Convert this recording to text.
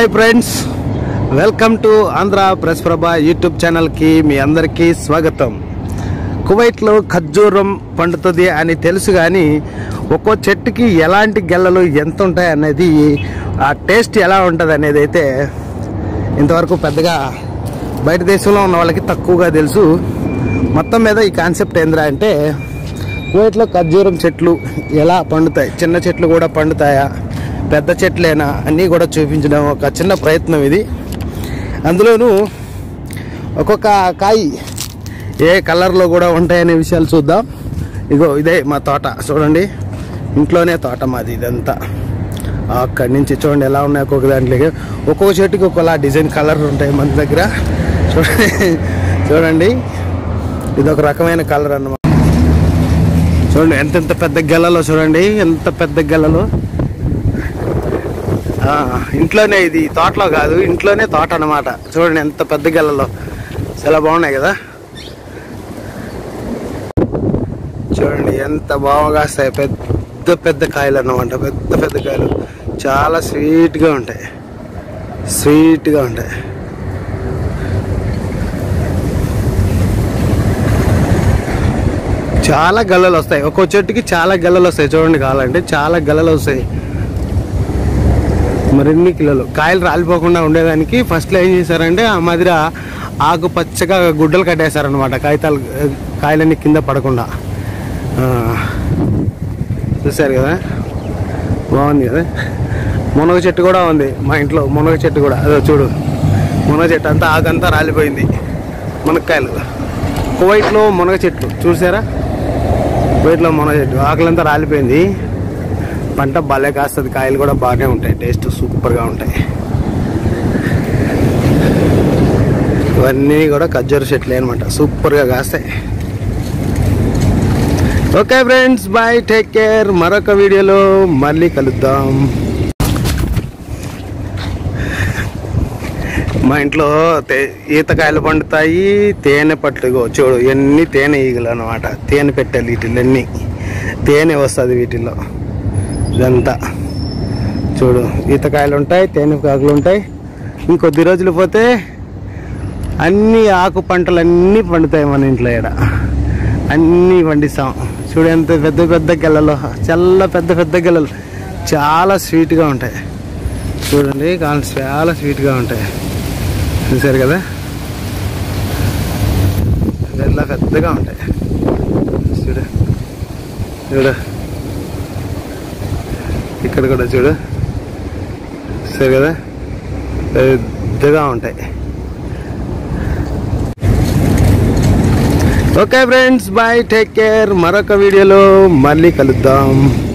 hi friends welcome to Andhra press Prabha YouTube ఛానల్కి మీ అందరికీ స్వాగతం కువైట్లో ఖర్జూరం పండుతుంది అని తెలుసు కానీ ఒక్కో చెట్టుకి ఎలాంటి గెల్లలు ఎంత ఉంటాయి అనేది ఆ టేస్ట్ ఎలా ఉంటుంది అనేది అయితే ఇంతవరకు పెద్దగా బయట దేశంలో ఉన్న వాళ్ళకి తక్కువగా తెలుసు మొత్తం మీద ఈ కాన్సెప్ట్ ఏంద్రా అంటే కువైట్లో ఖర్జూరం చెట్లు ఎలా పండుతాయి చిన్న చెట్లు కూడా పండుతాయా పెద్ద చెట్లేనా అన్నీ కూడా చూపించడం ఒక చిన్న ప్రయత్నం ఇది అందులోనూ ఒక్కొక్క కాయ ఏ కలర్లో కూడా ఉంటాయనే విషయాలు చూద్దాం ఇగో ఇదే మా తోట చూడండి ఇంట్లోనే తోట మాది ఇదంతా అక్కడి నుంచి చూడండి ఎలా ఉన్నాయి ఒక్కొక్క దాంట్లోకి ఒక్కొక్క చెట్టుకి ఒక్కొలా డిజైన్ కలర్ ఉంటాయి మన దగ్గర చూడండి చూడండి ఇది ఒక రకమైన కలర్ అన్నమాట చూడండి ఎంత ఎంత పెద్ద గెల్లలో చూడండి ఎంత పెద్ద గెల్లలో ఆ, ఇంట్లోనే ఇది తోటలో కాదు ఇంట్లోనే తోట అన్నమాట చూడండి ఎంత పెద్ద గెల్లలో చాలా బాగున్నాయి కదా చూడండి ఎంత బాగా కాస్తాయి పెద్ద పెద్ద కాయలు అన్నమాట పెద్ద పెద్ద కాయలు చాలా స్వీట్గా ఉంటాయి స్వీట్గా ఉంటాయి చాలా గల్లలు వస్తాయి ఒక్కో చెట్టుకి చాలా గల్లలు వస్తాయి చూడండి కావాలంటే చాలా గల్లలు వస్తాయి మరిన్ని కిలోలు కాయలు రాలిపోకుండా ఉండేదానికి ఫస్ట్లో ఏం చేశారంటే ఆ మాదిర ఆకు పచ్చగా గుడ్డలు కట్టేశారనమాట కాగితాలు కాయలన్నీ కింద పడకుండా ఆ, చూశారు కదా బాగుంది కదా మునగ చెట్టు కూడా ఉంది మా ఇంట్లో మునగ చెట్టు కూడా అదో చూడు మునగ చెట్టు అంతా ఆకంతా రాలిపోయింది మునక్కాయలు కువైట్లో మునగ చెట్లు చూసారా కువైట్లో మునగ చెట్టు ఆకులంతా రాలిపోయింది పంట భలే కాస్తుంది కాయలు కూడా బాగానే ఉంటాయి టేస్ట్ సూపర్గా ఉంటాయి ఇవన్నీ కూడా ఖర్జూర చెట్లే అనమాట సూపర్గా కాస్తాయి okay friends bye take care మరొక వీడియోలో మళ్ళీ కలుద్దాం మా ఇంట్లో తే- ఈతకాయలు పండుతాయి తేనె పట్లు ఇగో చూడు ఇవన్నీ తేనె ఈగలు అనమాట తేనె పెట్టాలి వీటిలన్నీ తేనె వస్తుంది వీటిల్లో ఇదంతా చూడు ఈతకాయలు ఉంటాయి తేనె కాకులు ఉంటాయి ఇంకొద్ది రోజులు పోతే అన్ని ఆకు పంటలు అన్నీ పండుతాయి మన ఇంట్లో ఇక్కడ అన్నీ పండిస్తాం చూడు ఎంత పెద్ద పెద్ద గెల్లలు చాలా పెద్ద పెద్ద గెల్లలు చాలా స్వీట్గా ఉంటాయి చూడండి కాలు చాలా స్వీట్గా ఉంటాయి చూసారు కదా గెల్ల పెద్దగా ఉంటాయి చూడు చూడు ఇక్కడ కూడా చూడు సరే కదా పెద్దగా ఉంటాయి okay friends bye take care మరొక వీడియోలో మళ్ళీ కలుద్దాం